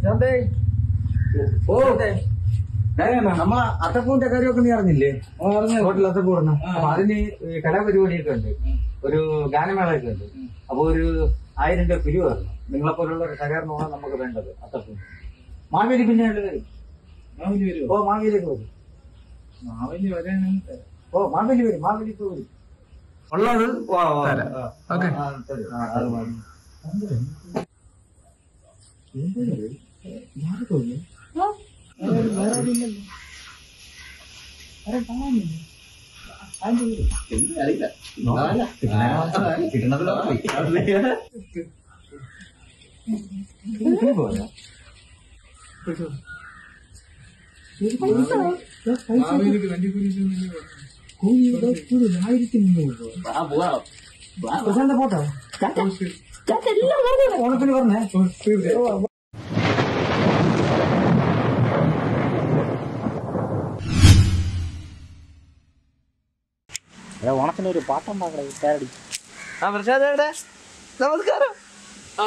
ശാന്തേ ഓ നമ്മളെ അത്തപ്പൂവിന്റെ കാര്യമൊക്കെ നീ അറിഞ്ഞില്ലേ ഹോട്ടൽ അത്തപ്പൂർന്ന് അപ്പൊ അതിന് ഈ കലാപരിപാടിയൊക്കെ ഉണ്ട് ഒരു ഗാനമേളയൊക്കെ ഉണ്ട് അപ്പൊ ഒരു ആയിരം രൂപ പിരിവ് തരണം നിങ്ങളെ പോലുള്ള ഒരു സഹകരണമാണ് നമുക്ക് വേണ്ടത് അത്തപ്പൂ മാവേലി പിന്നെ ആള് വരും മാവേലി വരുമോ ഓ മാവേലിയൊക്കെ വരും മാവേലി വരാനാണ് തരാം. ഓ മാവേലി വരും മാവേലി ഇപ്പൊ വരും ഉള്ളത് വാ, വാ. ആ, ഓക്കെ ആ, തരും. ആ, അത് മതി. എന്തൊരു? ഞാൻ തോന്നി മാവേലിക്ക് വണ്ടിക്കൂലി പ്രശാന്ത പോട്ടോ ഓണത്തിന് പറഞ്ഞേ ഓണത്തിന് ഒരു പാട്ടുണ്ടാക്കണേ കാരടി ആ പ്രശാന്തേടെ നമസ്കാരം ആ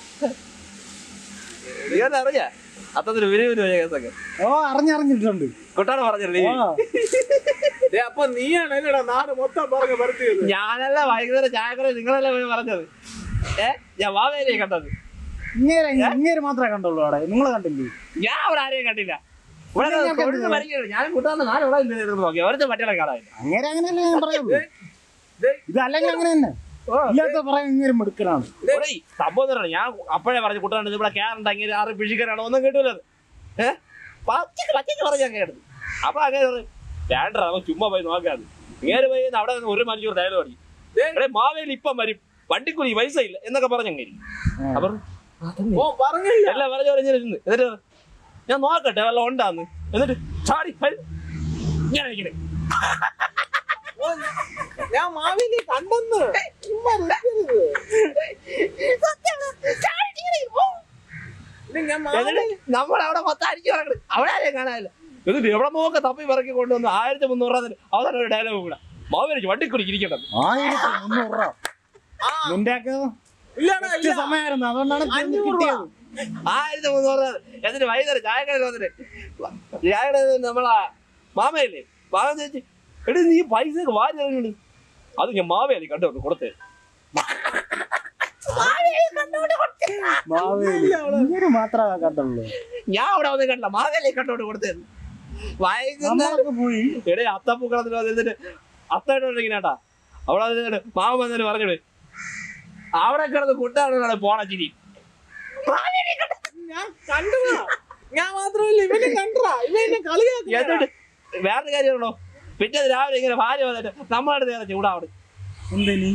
നീ തന്നെ അറിയാ അത്തത്തിന് വിരുവിന് പോയ കേസൊക്കെ ഓ അറിഞ്ഞറിഞ്ഞിട്ടുണ്ട് കൊട്ടാണ് പറഞ്ഞില്ലേ ദേ, അപ്പൊ നീയാണ് എന്നടാ നാട് മൊത്തം പറഞ്ഞ് പരത്തിയത് ഞാനല്ല വൈകുന്നേരം ചായക്കട നിങ്ങളല്ലേ പോയി പറഞ്ഞത് ഏ ഞാൻ വാവേലിയെ കണ്ടത് ഇങ്ങനെ ഇങ്ങനെ മാത്രമേ കണ്ടുള്ളൂ അവിടെ നിങ്ങൾ കണ്ടില്ലേ ഞാൻ അവിടെ ആരെയും കണ്ടില്ല ഇവിടെ ഞാൻ കണ്ടില്ല. തൊഴുത്ത് മരിക്കുകയാണ്. ഞാൻ കൂട്ടാന്ന് ഞാൻ ഇവിടെ ഇരുന്ന് നോക്കി അവരുടെ പട്ടികളെ കാണാനില്ല അങ്ങനെ അങ്ങനെയല്ലേ ഞാൻ പറയുള്ളൂ ഇത് അല്ലെങ്കിൽ അങ്ങനെ തന്നെ ഇല്ലാത്ത പറയാൻ ഇങ്ങനെ മിടുക്കനാണ് ഇവിടെ ഈ സംഭവം എന്ന് പറഞ്ഞാൽ ഞാൻ അപ്പോഴേ പറഞ്ഞു കുട്ടാണ്ട് ഇവിടെ കേറണ്ട ഇങ്ങനെ ആറ് പിഴിക്കാനാണോ ഒന്നും കിട്ടൂല ഏഹ് പച്ചക്ക് പച്ചക്ക് പറഞ്ഞ ഞാൻ കേട്ടത് അപ്പൊ അങ്ങനെ പറഞ്ഞു, വേണ്ട അവൻ ചുമ്മാ പോയി നോക്കാത് ഇങ്ങനെ പോയി നിന്ന് അവിടെ നിന്ന് ഒരു മണിക്കൂർ ഡയലോഗ് അടി എടേ മാവേലി ഇപ്പം വരും വണ്ടിക്കൂലി പൈസ ഇല്ല എന്നൊക്കെ പറഞ്ഞ അങ്ങനെ അവർ ഓ പറഞ്ഞില്ല എല്ലാം പറഞ്ഞ പറഞ്ഞ് ഇരുന്ന് എന്നിട്ട് ഞാൻ നോക്കട്ടെ വല്ല ഉണ്ടാന്ന് എന്നിട്ട് ചാടി വരും. ഇങ്ങനെ ഇരിക്കണേ ഞാൻ മാവേലി കണ്ടെന്ന് ചുമ്മാ നിൽക്കരുത്. ഇത് ഞാൻ മാവേലി എന്നിട്ട് നമ്മളവിടെ മൊത്തം അടിച്ചു പറക്കണ് അവിടെ ആരെയും കാണാനില്ല എന്നിട്ട് എവിടെ നോക്കെ തപ്പി പറക്കി കൊണ്ടുവന്ന് ആയിരത്തി മുന്നൂറ് രൂപ തരും. അവസാനം ഒരു ഡയലോഗ് കൂടെ മാവേലി വണ്ടിക്കൂലി ഇരിക്കണ്ടത് ആയിരത്തി മുന്നൂറ് രൂപ നിന്റെ ഒക്കെ ഇല്ലടാ ഇല്ല സമയമായിരുന്നു അതുകൊണ്ടാണ് ഇത് അഞ്ഞൂറ് രൂപ. കിട്ടിയത് ആയിരത്തി മുന്നൂറ് രൂപ എന്നിട്ട് വൈകുന്നേരം ചായക്കടയിൽ വന്നിട്ട് ചായക്കടയിൽ നമ്മളാ മാമയില്ലേ മാമൻ ചോദിച്ചു എടി നീ പൈസ ഒക്കെ വാരി ഇറങ്ങുന്നുണ്ട് അത് ഞാൻ മാവേലി കണ്ടോണ്ട് കൊടുത്തേ മാവേലി ഇങ്ങനെ മാത്രമേ കണ്ടുള്ളൂ ഞാൻ അവിടെ വന്ന് കണ്ടില്ല മാവേലി കണ്ടോണ്ട് കൊടുത്തേ വൈകുന്നേരം നമ്മളൊക്കെ പോയി എടേ അത്തപ്പൂക്കളത്തിൽ വന്നിട്ട് അത്തയുടെ ഇങ്ങനെട്ടാ അവിടെ വന്നിട്ട് മാമ വന്നിട്ട് പറഞ്ഞിട്ട് അവിടെ കിടന്ന് കുട്ടാണ് പോണ ചിരി ഞാൻ കണ്ടതാ ഞാൻ മാത്രമല്ല ഇവനെ കണ്ടതാ ഇവൻ എന്നെ കളിയാക്കി എന്നിട്ട് വേറൊരു കാര്യമാണോ പിറ്റേ രാവിലെ ഇങ്ങനെ ഭാര്യ വന്നിട്ട് നമ്മളടുത്ത് നേരെ ചൂടാവണ് എന്തിനി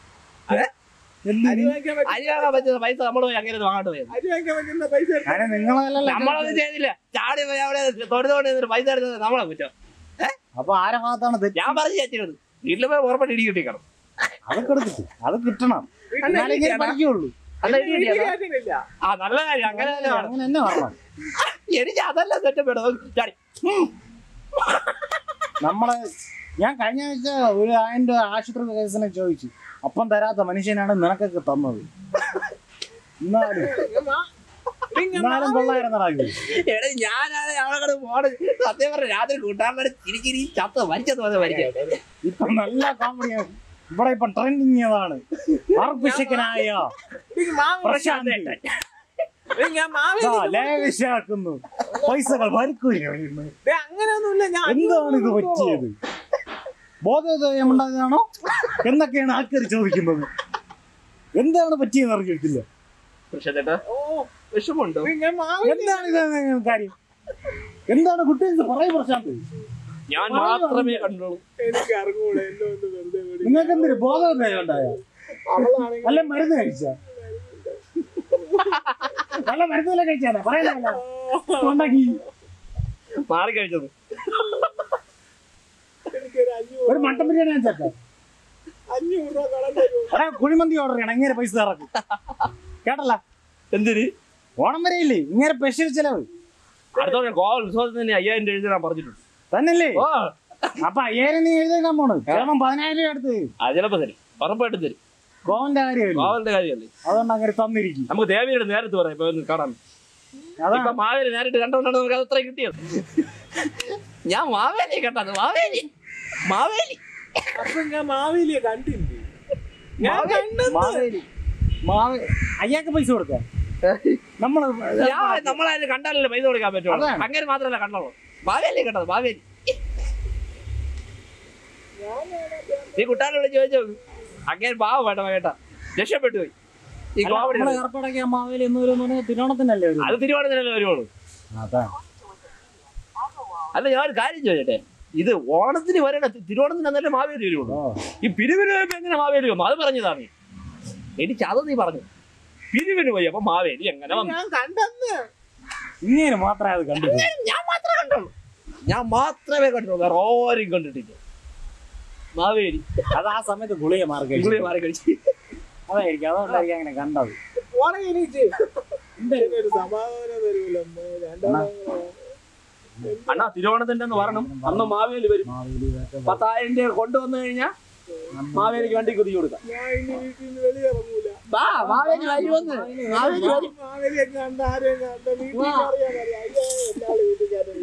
അരി വാങ്ങിക്കാൻ പറ്റും അരി വാങ്ങാൻ പറ്റുന്ന പൈസ നമ്മൾ പോയി അങ്ങനെ വാങ്ങാണ്ട് പോയത് അരി വാങ്ങിക്കാൻ പറ്റുന്ന പൈസ എടുത്ത് അങ്ങനെ നിങ്ങളല്ലല്ലോ നമ്മളൊന്നും ചെയ്തില്ല ചാടി പോയി അവിടെ തൊടുത്തോണ്ട് നിന്നിട്ട് പൈസ എടുത്തത് നമ്മളെ കുറ്റം അപ്പൊ ആരെ ഭാഗത്താണ് തെറ്റ് ഞാൻ പറഞ്ഞു ചേച്ചിരുന്നത് വീട്ടിൽ പോയി ഉറപ്പായിട്ട് ഇടി കിട്ടിക്കണം അതൊക്കെ എടുത്തിട്ട് അത് കിട്ടണം എന്നാലേ ഇങ്ങനെ പഠിക്കുള്ളൂ അല്ല ഇടി വീട്ടിൽ കിട്ടിയാ കേട്ടിട്ടില്ല. ആ നല്ല കാര്യം അങ്ങനെ തന്നെ വേണം അങ്ങനെ തന്നെ പറഞ്ഞത് എനിക്ക് അതല്ല സെറ്റപ്പ് ചാടി ഉം. നമ്മളെ ഞാൻ കഴിഞ്ഞ ആഴ്ച ഒരു ആയിരം രൂപ ആശുപത്രി കേസിനെ ചോദിച്ചു അപ്പം തരാത്ത മനുഷ്യനാണ് നിനക്കൊക്കെ തന്നത് എന്നാലും ഞാൻ മാ- എടീ, ഞാൻ എന്നാലും കൊള്ളായിരുന്നടാ ഇത് എടാ ഞാനാണ് അവിടെ പോണ് സത്യം പറഞ്ഞ രാത്രി കൂട്ടാൻ ചിരിച്ചിരി ചത്ത മരിച്ചത് പോലെ മരിക്കാം ഇപ്പൊ നല്ല കോമഡിയാണ് ഇവിടെ ഇപ്പൊ ട്രെൻഡിങ് അതാണ് അർപ്പിശക്കനായ എടീ, മാവ് പ്രശാന്ത് എടീ, ഞാൻ മാവേലി ദാ ലേവിശാക്കുന്നു പൈസകൾ വരിക്കൂലി വരുന്നു ദേ, അങ്ങനെയൊന്നുമില്ല ഞാൻ എന്താണ് ഇത് പറ്റിയത് ബോധോദയം ഉണ്ടായതാണോ എന്നൊക്കെയാണ് ആൾക്കാർ ചോദിക്കുന്നത് എന്താണ് പറ്റിയെന്ന് അറിഞ്ഞിട്ടില്ല പക്ഷേ ചേട്ടാ ഓ വിഷമുണ്ടോ എടീ, ഞാൻ മാവേലി എന്താണ് ഇത് കാര്യം എന്താണ് കുട്ടികൾ പറയും പ്രശാന്ത് ഞാൻ മാത്രമേ കണ്ടുള്ളൂ എനിക്ക് അറിഞ്ഞൂടെ എന്നെ ഒന്ന് വെറുതെ വിട്. നിങ്ങൾക്ക് എന്തൊരു ബോധോദയം ഉണ്ടായ അവളാണെങ്കിൽ നല്ല മരുന്ന് കഴിച്ച നല്ല മരുന്നല്ല കഴിച്ചാ പറയണല്ല ഉണ്ടാക്കി മാറി കഴിച്ചത് എനിക്കൊരു അഞ്ഞൂറ് ഒരു മട്ടൻ ബിരിയാണി ഞാൻ ചേക്കാം അഞ്ഞൂറ് രൂപ കടം തരൂ എടാ കുഴിമന്തി ഓർഡർ ചെയ്യണം ഇങ്ങനെ പൈസ ഇറക്കും കേട്ടല്ല എന്തിന് ഓണം വരെയില്ലേ ഇങ്ങനെ സ്പെഷ്യൽ ചെലവ് അടുത്ത ഗോവ ഉത്സവത്തിന് അയ്യായിരം രൂപ എഴുതി ഞാൻ പറഞ്ഞിട്ടുണ്ട് തന്നല്ലേ ഓ അപ്പൊ അയ്യായിരം നീ എഴുതാൻ പോണ് ചിലപ്പം പതിനായിരം രൂപ അടുത്ത് അത് ചിലപ്പോ തരും ഉറപ്പായിട്ടും തരും കോവന്റെ കാര്യമല്ലേ ഗോവലിന്റെ കാര്യമല്ലേ അതുകൊണ്ട് അങ്ങനെ തന്നിരിക്കും നമുക്ക് ദേവിയുടെ നേരത്ത് പറയാം ഇപ്പൊ ഒന്ന് കാണാൻ അതാ ഇപ്പൊ മാവേലി നേരിട്ട് കണ്ടോണ്ടാണ് നമുക്ക് അത് അത്ര കിട്ടിയത് ഞാൻ മാവേലി കണ്ടത് മാവേലി മാവേലി അപ്പൊ ഞാൻ മാവേലിയെ കണ്ടില്ലേ ഞാൻ കണ്ടെന്ന് മാവേലി മാവേ അയ്യാക്ക് പൈസ കൊടുക്ക നമ്മള് ഞാൻ നമ്മളതിന് കണ്ടാലല്ലേ പൈസ കൊടുക്കാൻ പറ്റുള്ളൂ അതാണ്. അങ്ങനെ മാത്രമല്ല കണ്ടോളൂ മാവേലി കണ്ടത് മാവേലി ഈ കുട്ടാനോട് ചോദിച്ചു അങ്ങനെ പാവം വേണ്ട കേട്ടാ രക്ഷപ്പെട്ടു പോയി ഈ കോമഡി നമ്മളെ ഏർപ്പാടൊക്കെ ആ മാവേലി എന്ന് വരും പറഞ്ഞാൽ തിരുവോണത്തിനല്ലേ വരും അത് തിരുവോണത്തിനല്ലേ വരുവുള്ളൂ അതാ അല്ല ഞാൻ ഒരു കാര്യം ചോദിച്ചേ ഇത് ഓണത്തിന് വരണ തിരുവോണത്തിന് എന്നല്ലേ മാവേലി വരുള്ളൂ ഓ ഈ പിരിവിന് പോയപ്പോ എങ്ങനെ മാവേലി വന്നു അത് പറഞ്ഞതാണ് എനിക്ക് അത് നീ പറഞ്ഞു പിരിവിന് പോയി അപ്പൊ മാവേലി എങ്ങനെ വന്നു ഞാൻ കണ്ടെന്ന് ഇങ്ങനെ മാത്രമേ അത് കണ്ടു ഞാൻ മാത്രമേ കണ്ടുള്ളൂ ഞാൻ മാത്രമേ കണ്ടുള്ളൂ വേറെ ആരും കണ്ടിട്ടില്ല മാവേലി അത് ആ സമയത്ത് ഗുളിക മാറി കഴിച്ചു ഇംഗ്ലീഷ് മാറി കഴിച്ചു അതായിരിക്കും അതുകൊണ്ടായിരിക്കും അങ്ങനെ കണ്ടത് പോണ എനിക്ക് ഒരു സമാധാനം തരൂലെന്ന് രണ്ടാമത് അണ്ണാ തിരുവോണത്തിന്റെ എന്ന് പറഞ്ഞു അന്ന് മാവേലി വരും മാവേലി ഇതൊക്കെ പത്തായിരം രൂപ കൊണ്ടുവന്നു കഴിഞ്ഞാൽ മാവേലിക്ക് വണ്ടി കുതിച്ചു കൊടുക്കാം ഞാൻ ഇനി വീട്ടിൽ നിന്ന് വെളിയിറങ്ങൂല വാ മാവേലി വരുമെന്ന് മാവേലി വരും മാവേലിയെ കണ്ട ആരെയും കണ്ട വീട്ടിൽ അറിയാൻ അറിയാം അയ്യോ എന്നാള് വീട്ടിൽ